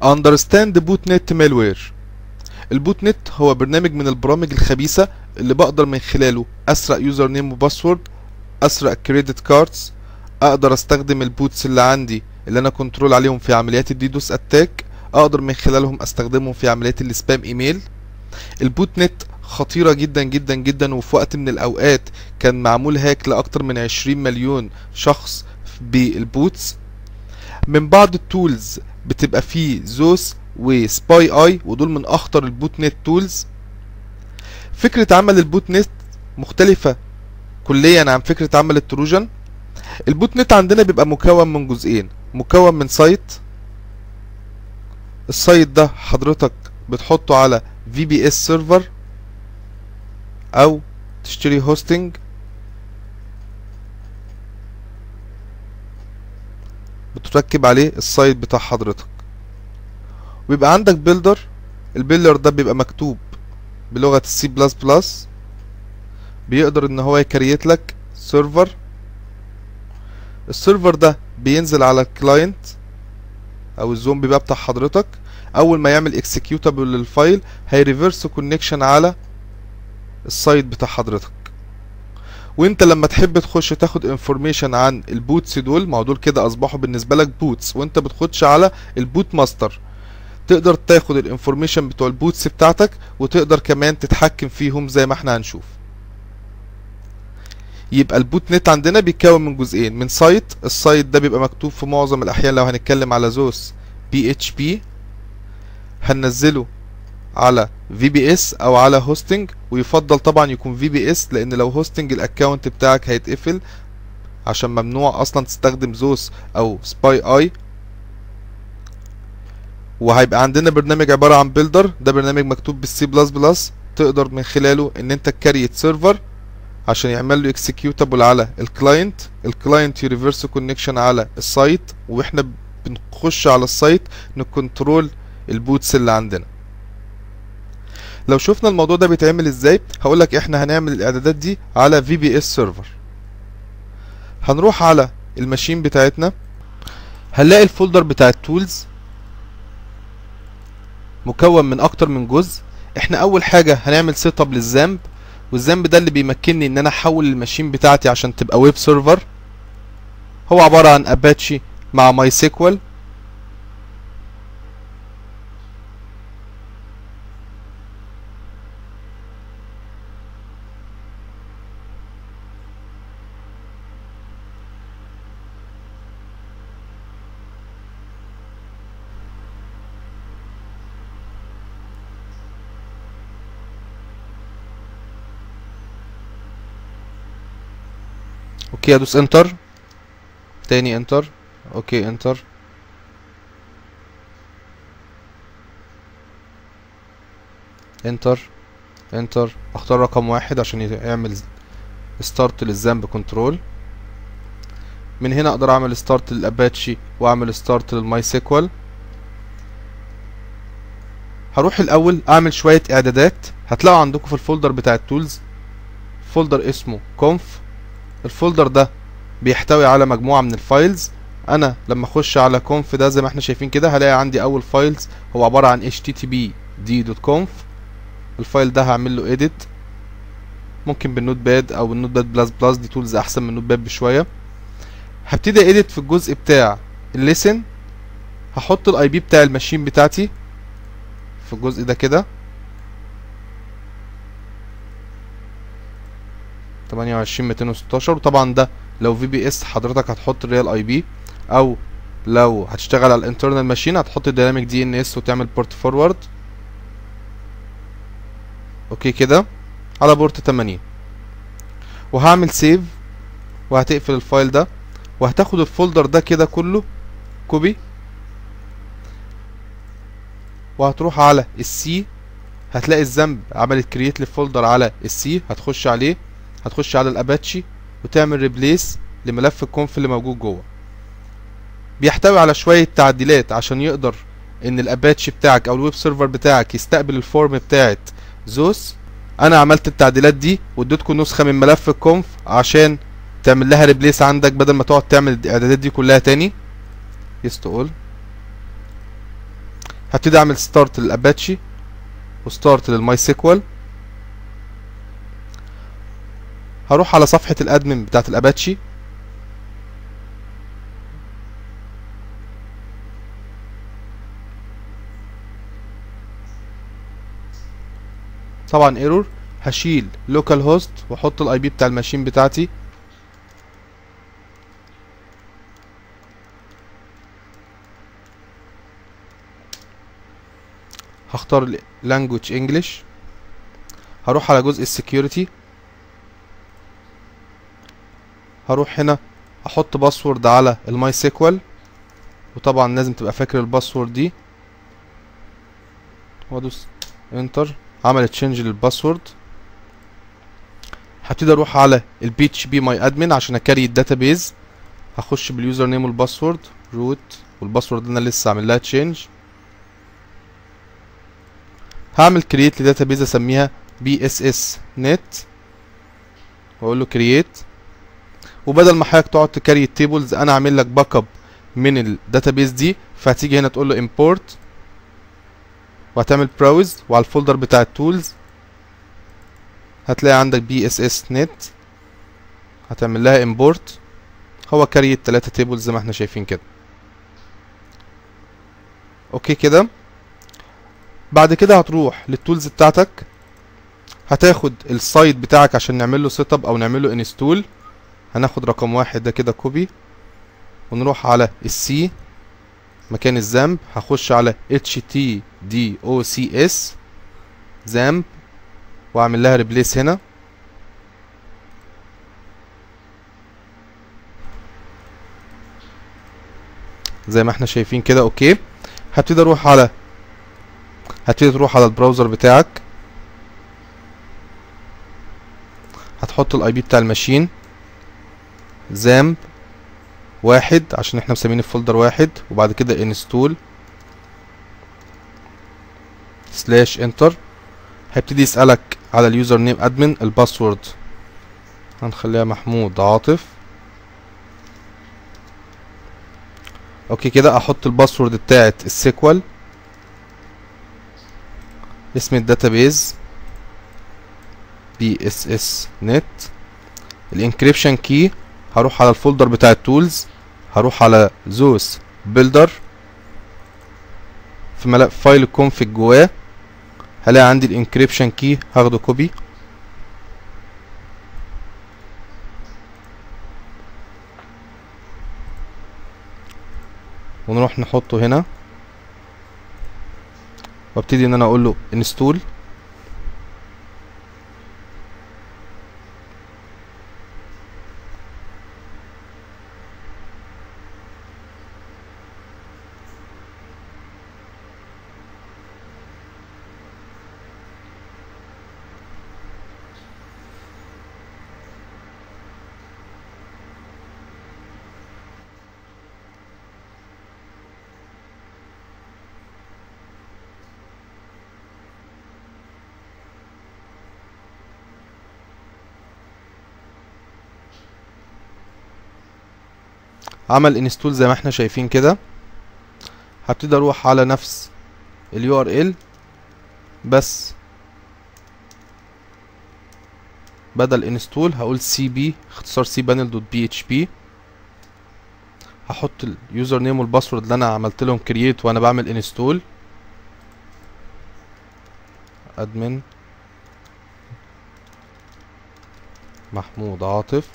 Understand بوت نت مالوير البوت نت هو برنامج من البرامج الخبيثة اللي بقدر من خلاله اسرق يوزر نيم وباسورد اسرق كريدت كاردز اقدر استخدم البوتس اللي عندي اللي انا كنترول عليهم في عمليات الديدوس اتاك اقدر من خلالهم استخدمهم في عمليات السبام ايميل البوت نت خطيرة جدا جدا جدا وفي وقت من الاوقات كان معمول هاك لاكتر من 20 مليون شخص بالبوتس من بعض التولز بتبقى فيه زوس وسباي اي ودول من اخطر البوت نت تولز فكرة عمل البوت نت مختلفة كليا عن فكرة عمل التروجن البوت نت عندنا بيبقى مكون من جزئين مكون من سايت السايت ده حضرتك بتحطه على في بي اس سيرفر او تشتري هوستنج بتركب عليه السايت بتاع حضرتك ويبقى عندك بيلدر البيلدر ده بيبقى مكتوب بلغة السي بلس بلس بيقدر ان هو يكريت لك سيرفر السيرفر ده بينزل على الكلاينت او الزومبي بقى بتاع حضرتك اول ما يعمل اكسكيوتابل للفايل هيريفرس كونكشن على السايت بتاع حضرتك وانت لما تحب تخش تاخد انفورميشن عن البوتس دول ما هو دول كده اصبحوا بالنسبه لك بوتس وانت بتخش على البوت ماستر تقدر تاخد الانفورميشن بتوع البوتس بتاعتك وتقدر كمان تتحكم فيهم زي ما احنا هنشوف يبقى البوت نت عندنا بيتكون من جزئين من سايت السايت ده بيبقى مكتوب في معظم الاحيان لو هنتكلم على زوس بي اتش بي هننزله على في بي اس او على هوستنج ويفضل طبعا يكون في بي اس لان لو هوستنج الاكونت بتاعك هيتقفل عشان ممنوع اصلا تستخدم زوس او سباي اي وهيبقى عندنا برنامج عبارة عن بيلدر ده برنامج مكتوب بالسي بلس بلس تقدر من خلاله ان انت تكريت سيرفر عشان يعمل له اكسكيوتابل على الكلاينت الكلاينت يريفرس كونكشن على السايت واحنا بنخش على السايت نكنترول البوتس اللي عندنا لو شفنا الموضوع ده بيتعمل ازاي هقولك احنا هنعمل الاعدادات دي على في بي اس سيرفر هنروح على الماشين بتاعتنا هنلاقي الفولدر بتاع التولز مكون من اكتر من جزء احنا اول حاجة هنعمل سيت اب للذنب والذنب ده اللي بيمكنني ان انا احول الماشين بتاعتي عشان تبقى ويب سيرفر هو عبارة عن اباتشي مع ماي سيكوال اوكي ادوس انتر تاني انتر اوكي انتر انتر انتر اختار رقم واحد عشان يعمل ستارت للذنب كنترول من هنا اقدر اعمل ستارت للاباتشي واعمل ستارت للماي سيكوال هروح الاول اعمل شوية اعدادات هتلاقوا عندكم في الفولدر بتاع التولز فولدر اسمه conf الفولدر ده بيحتوي على مجموعة من الفايلز انا لما اخش على conf ده زي ما احنا شايفين كده هلاقي عندي اول فايلز هو عبارة عن httpd.conf الفايل ده هعمل له edit ممكن بالنوت باد او بالنوت باد بلس بلس دي تولز احسن من النوت باد بشوية هبتدي edit في الجزء بتاع الليسن هحط الاي بي بتاع الماشين بتاعتي في الجزء ده كده تمانية وعشرين ميتين وستاشر وطبعا ده لو في بي اس حضرتك هتحط الريال اي بي او لو هتشتغل على الانترنال ماشين هتحط الديناميك دي ان اس وتعمل بورت فورورد اوكي كده على بورت تمانين وهعمل سيف وهتقفل الفايل ده وهتاخد الفولدر ده كده كله كوبي وهتروح على السي هتلاقي الذنب عملت كرييت للفولدر على السي هتخش عليه هتخش على الاباتشي وتعمل ريبليس لملف الكونف اللي موجود جوه بيحتوي على شوية تعديلات عشان يقدر ان الاباتشي بتاعك او الويب سيرفر بتاعك يستقبل الفورم بتاعت زوس انا عملت التعديلات دي واديتكم نسخة من ملف الكونف عشان تعمل لها ريبليس عندك بدل ما تقعد تعمل الاعدادات دي كلها تاني يس تو اول هبتدي اعمل ستارت للاباتشي وستارت للماي سيكوال هروح على صفحة الادمن بتاعت الاباتشي طبعا ايرور هشيل لوكال هوست واحط الاي بي بتاع الماشين بتاعتي هختار language English هروح على جزء السكيورتي هروح هنا احط باسورد على الماي سيكوال وطبعا لازم تبقى فاكر الباسورد دي وادوس انتر عملت تشينج للباسورد هبتدي اروح على البي اتش بي ماي ادمن عشان اكاري الداتابيز هخش باليوزر نيم والباسورد روت والباسورد انا لسه عامل لها تشينج هعمل كرييت لداتابيز اسميها بي اس اس نت واقول له كرييت وبدل ما حضرتك تقعد تكري التيبلز انا عامل لك باك اب من الداتابيز دي فهتيجي هنا تقول له امبورت وهتعمل براوز وعلى الفولدر بتاع التولز هتلاقي عندك بي اس اس نت هتعمل لها امبورت هو كاري التلاتة تيبلز زي ما احنا شايفين كده اوكي كده بعد كده هتروح للتولز بتاعتك هتاخد السايت بتاعك عشان نعمل له سيت اب او نعمل له انستول هناخد رقم واحد ده كده كوبي ونروح على السي مكان الزامب هخش على htdocs زامب واعمل لها ريبليس هنا زي ما احنا شايفين كده اوكي هبتدي اروح على هتبتدي تروح على البراوزر بتاعك هتحط الاي بي بتاع الماشين زامب واحد عشان احنا مسمين الفولدر واحد وبعد كده انستول سلاش انتر هيبتدي يسألك على اليوزر نيم ادمن الباسورد هنخليها محمود عاطف اوكي كده احط الباسورد بتاعت السيكوال اسم الداتابيز بي اس اس نت الانكريبشن كي هروح على الفولدر بتاع التولز هروح على زوس بيلدر في ملف فايل الكونفج جواه هلاقي عندي الانكريبشن كي هاخده كوبي ونروح نحطه هنا وابتدي ان انا اقول له انستول عمل انستول زي ما احنا شايفين كده هبتدي اروح على نفس اليو ار ال بس بدل انستول هقول سي بي اختصار سي بانل دوت بي اتش بي هحط اليوزر نيم والباسورد اللي انا عملت لهم كرييت وانا بعمل انستول ادمن محمود عاطف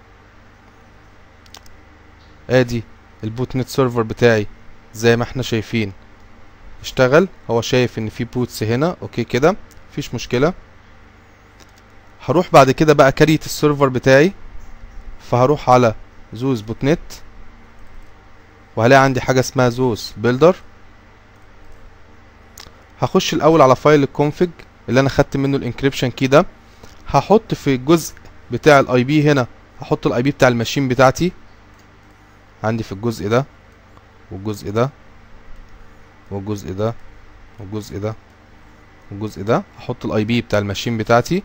ادي البوت نت سيرفر بتاعي زي ما احنا شايفين اشتغل هو شايف ان في بوتس هنا اوكي كده مفيش مشكلة هروح بعد كده بقى كريت السيرفر بتاعي فهروح على زوز بوت نت وهلاقي عندي حاجة اسمها زوز بيلدر هخش الاول على فايل الكونفج اللي انا خدت منه الانكريبشن كي ده هحط في الجزء بتاع الاي بي هنا هحط الاي بي بتاع الماشين بتاعتي عندي في الجزء ده والجزء ده والجزء ده والجزء ده والجزء ده هحط الاي بي بتاع الماشين بتاعتي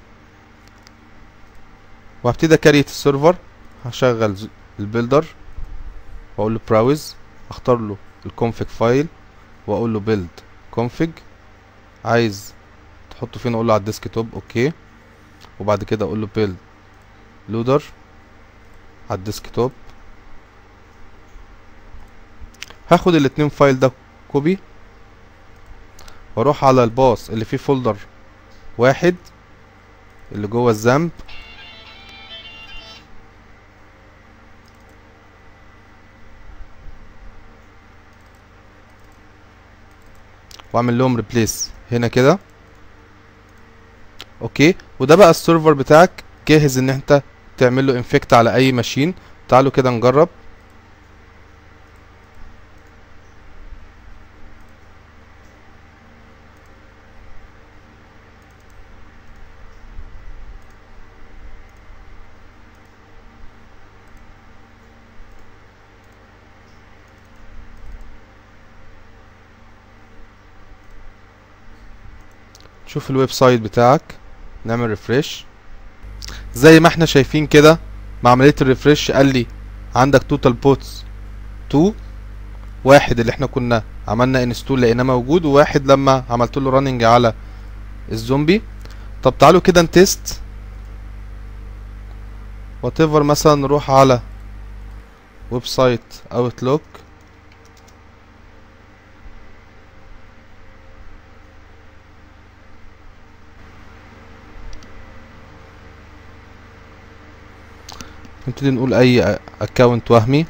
وهبتدي اكريت السيرفر هشغل البيلدر واقول له براوز اختار له الكونفيج فايل واقول له بيلد config عايز تحطه فين اقول له على الديسك توب اوكي وبعد كده اقول له build loader على الديسك توب هاخد الاتنين فايل ده كوبي واروح على الباص اللي فيه فولدر واحد اللي جوه الذنب واعمل لهم ريبليس هنا كده اوكي وده بقى السيرفر بتاعك جاهز ان انت تعمل له انفكت على اي ماشين تعالوا كده نجرب شوف الويب سايت بتاعك نعمل ريفرش زي ما احنا شايفين كده مع عملية الريفرش قال لي عندك توتال بوتس 2 واحد اللي احنا كنا عملنا انستول لقيناه موجود وواحد لما عملت له راننج على الزومبي طب تعالوا كده نتست وات ايفر مثلا نروح على ويب سايت اوتلوك نبتدي نقول اي اكونت وهمي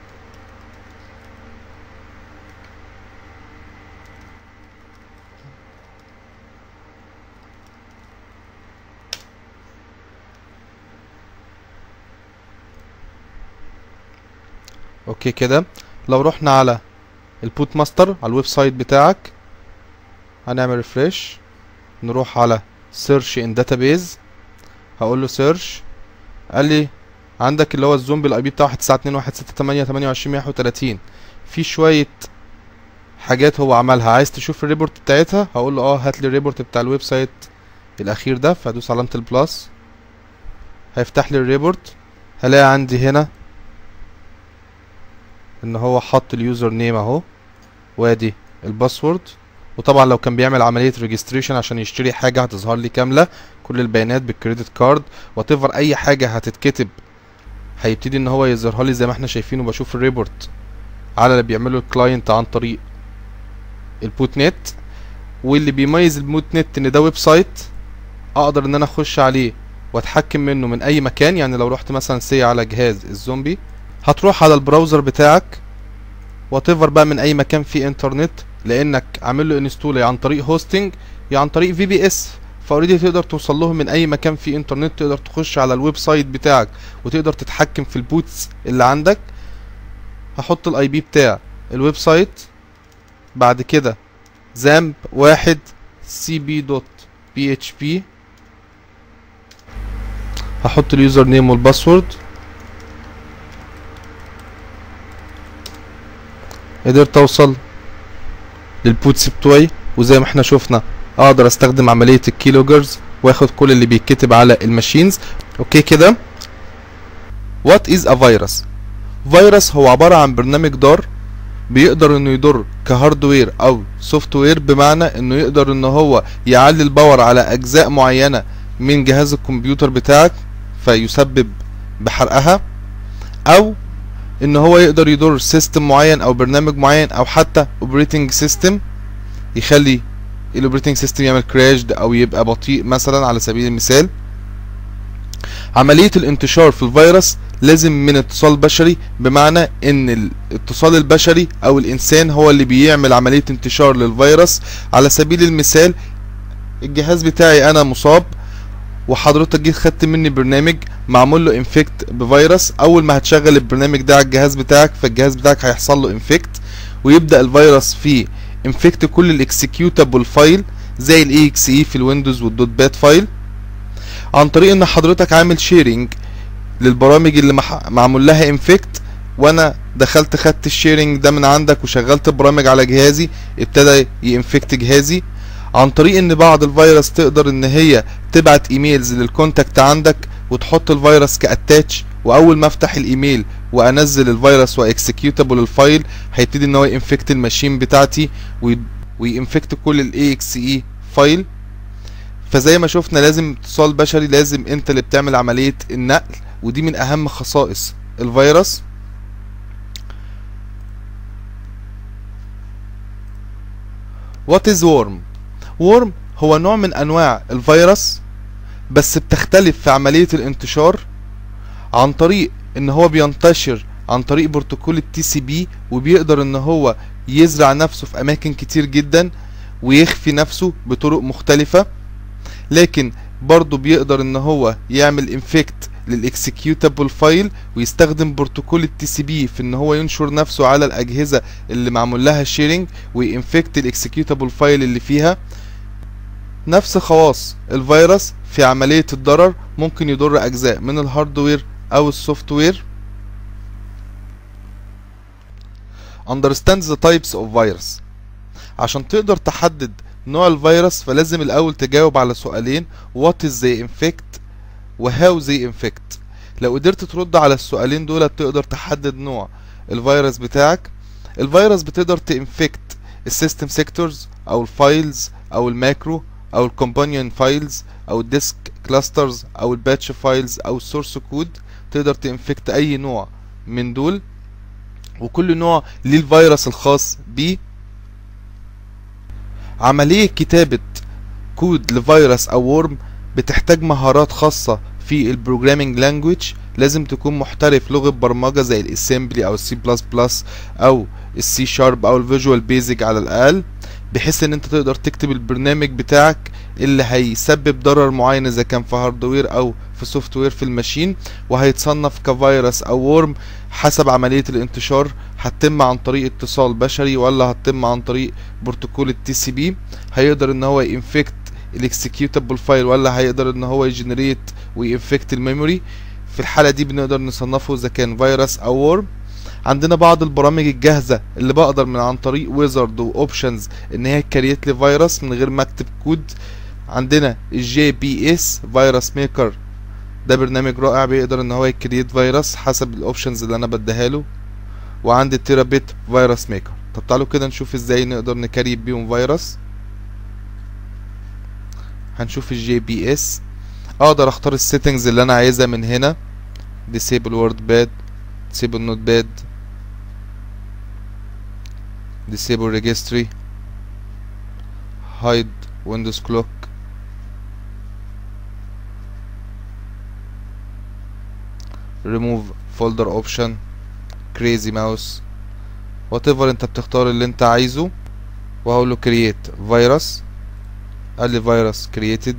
اوكي كده لو رحنا على البوت ماستر على الويب سايت بتاعك هنعمل ريفرش نروح على سيرش ان داتابيز هقول له سيرش قال لي عندك اللي هو الزومبي الاي بي بتاعه 192.168.28.130 في شويه حاجات هو عملها عايز تشوف الريبورت بتاعتها هقول له اه هات لي الريبورت بتاع الويب سايت الاخير ده فهدوس علامه البلس هيفتح لي الريبورت هلاقي عندي هنا ان هو حط اليوزر نيم اهو وادي الباسورد وطبعا لو كان بيعمل عمليه ريجستريشن عشان يشتري حاجه هتظهر لي كامله كل البيانات بالكريدت كارد واتيفر اي حاجه هتتكتب هيبتدي ان هو يظهرها لي زي ما احنا شايفين وبشوف الريبورت على اللي بيعمله الكلاينت عن طريق البوت نت واللي بيميز البوت نت ان ده ويب سايت اقدر ان انا اخش عليه واتحكم منه من اي مكان يعني لو رحت مثلا سي على جهاز الزومبي هتروح على البراوزر بتاعك واتيفر بقى من اي مكان فيه انترنت لانك عامل له انستول عن طريق هوستنج يا عن طريق في بي اس فاوريدي تقدر توصل لهم من اي مكان فيه انترنت تقدر تخش على الويب سايت بتاعك وتقدر تتحكم في البوتس اللي عندك هحط الاي بي بتاع الويب سايت بعد كده زامب واحد سي بي دوت بي اتش بي هحط اليوزر نيم والباسورد قدرت اوصل للبوتس بتوعي وزي ما احنا شفنا اقدر استخدم عملية الكيلوجرز واخد كل اللي بيتكتب على الماشينز اوكي كده وات از ا فيروس فيروس هو عبارة عن برنامج ضار بيقدر انه يضر كهاردوير او سوفت وير بمعنى انه يقدر ان هو يعلي الباور على اجزاء معينة من جهاز الكمبيوتر بتاعك فيسبب بحرقها او ان هو يقدر يضر سيستم معين او برنامج معين او حتى اوبريتنج سيستم يخلي الاوبريتنج سيستم يعمل كراش او يبقى بطيء مثلا على سبيل المثال عملية الانتشار في الفيروس لازم من اتصال بشري بمعنى ان الاتصال البشري او الانسان هو اللي بيعمل عملية انتشار للفيروس على سبيل المثال الجهاز بتاعي انا مصاب وحضرتك جيت خدت مني برنامج معمول له انفكت بفيروس اول ما هتشغل البرنامج ده على الجهاز بتاعك فالجهاز بتاعك هيحصل له انفكت ويبدا الفيروس فيه انفكت كل الاكسكيوتابل فايل زي الاي اكس اي في الويندوز والدوت بات فايل عن طريق ان حضرتك عامل شيرنج للبرامج اللي مح... معمول لها انفكت وانا دخلت خدت الشيرنج ده من عندك وشغلت برامج على جهازي ابتدى ينفكت جهازي عن طريق ان بعض الفيروس تقدر ان هي تبعت ايميلز للكونتاكت عندك وتحط الفيروس كاتاتش واول ما افتح الايميل وانزل الفيروس واكسكيوتابل الفايل هيبتدي ان هو ينفكت الماشين بتاعتي وينفكت كل الاي اكس اي فايل فزي ما شفنا لازم اتصال بشري لازم انت اللي بتعمل عملية النقل ودي من اهم خصائص الفيروس What is worm? worm هو نوع من انواع الفيروس بس بتختلف في عملية الانتشار عن طريق ان هو بينتشر عن طريق بروتوكول التي سي بي وبيقدر ان هو يزرع نفسه في اماكن كتير جدا ويخفي نفسه بطرق مختلفة لكن برضه بيقدر ان هو يعمل انفكت للاكسكيوتابل فايل ويستخدم بروتوكول التي سي بي في ان هو ينشر نفسه على الاجهزه اللي معمول لها شيرنج وينفكت الاكسكيوتابل فايل اللي فيها نفس خواص الفيروس في عمليه الضرر ممكن يضر اجزاء من الهاردوير او السوفت وير understand the types of virus عشان تقدر تحدد نوع الفيروس فلازم الاول تجاوب على سؤالين what is the infect و how they infect لو قدرت ترد على السؤالين دول تقدر تحدد نوع الفيروس بتاعك الفيروس بتقدر تنفكت السيستم سيكتورز او الفايلز او الماكرو او الكومبانيون فايلز او الديسك كلاسترز او الباتش فايلز او السورس كود تقدر تنفكت اي نوع من دول وكل نوع ليه الفيروس الخاص بيه عملية كتابة كود لفيروس او ورم بتحتاج مهارات خاصة في البروجرامينج لانجويج لازم تكون محترف لغة برمجة زي الاسمبلي او السي بلس بلس او السي شارب او الفيجوال بيزك على الاقل بحيث ان انت تقدر تكتب البرنامج بتاعك اللي هيسبب ضرر معين اذا كان في هاردوير او في سوفت وير في الماشين وهيتصنف كفيروس او ورم حسب عملية الانتشار هتتم عن طريق اتصال بشري ولا هتتم عن طريق بروتوكول التي سي بي هيقدر ان هو ينفكت الاكسكيوتابل فايل ولا هيقدر ان هو يجنريت وينفكت الميموري في الحالة دي بنقدر نصنفه اذا كان فيروس او ورم عندنا بعض البرامج الجاهزة اللي بقدر من عن طريق ويزرد واوبشنز ان هي تكريت لي فيروس من غير ما اكتب كود عندنا الجي بي اس فيروس ميكر ده برنامج رائع بيقدر ان هو يكريت فيروس حسب الاوبشنز اللي انا بديها له وعندي التيرابيت فيروس ميكر طب تعالوا كده نشوف ازاي نقدر نكريت بيهم فيروس هنشوف الجي بي اس اقدر اختار السيتنجز اللي انا عايزها من هنا disable word pad disable notepad disable registry hide windows clock remove folder option crazy mouse whatever انت بتختار اللي انت عايزه وهقول له create virus قال لي فيروس created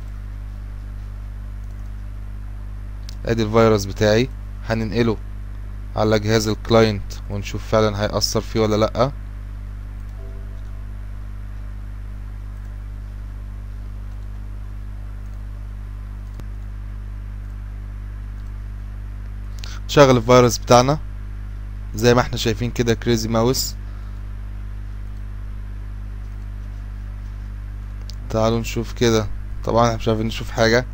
ادي الفيروس بتاعي هننقله على جهاز الكلاينت ونشوف فعلا هيأثر فيه ولا لأ شغل الفيروس بتاعنا زي ما احنا شايفين كده كريزي ماوس تعالوا نشوف كده طبعا احنا مش عارفين نشوف حاجة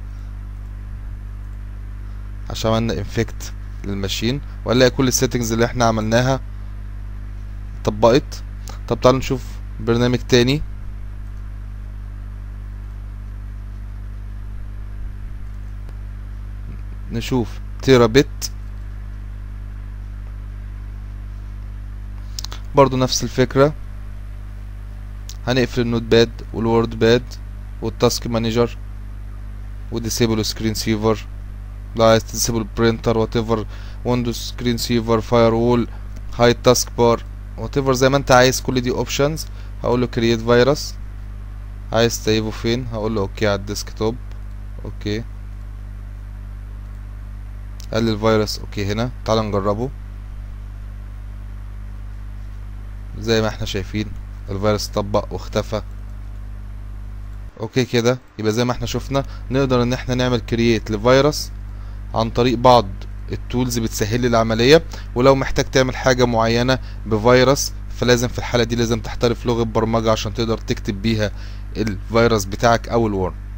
عشان عملنا انفكت للماشين وهنلاقي كل السيتنجز اللي احنا عملناها طبقت طب تعالوا نشوف برنامج تاني نشوف تيرابت برضو نفس الفكرة هنقفل النوت باد والوورد باد والتاسك مانجر وديسيبل سكرين سيفر لو عايز تديسيبل برينتر وات ايفر ويندوز سكرين سيفر فاير وول هاي تاسك بار وات ايفر زي ما انت عايز كل دي اوبشنز هقول له كرييت فيروس عايز تسيبه فين هقول له اوكي على الديسك توب اوكي قال لي الفيروس اوكي هنا تعال نجربه زي ما احنا شايفين الفيروس طبق واختفى اوكي كده يبقى زي ما احنا شفنا نقدر ان احنا نعمل كرييت لفيروس عن طريق بعض التولز بتسهل لي العمليه ولو محتاج تعمل حاجه معينه بفيروس فلازم في الحاله دي لازم تحترف لغه برمجه عشان تقدر تكتب بيها الفيروس بتاعك او الورم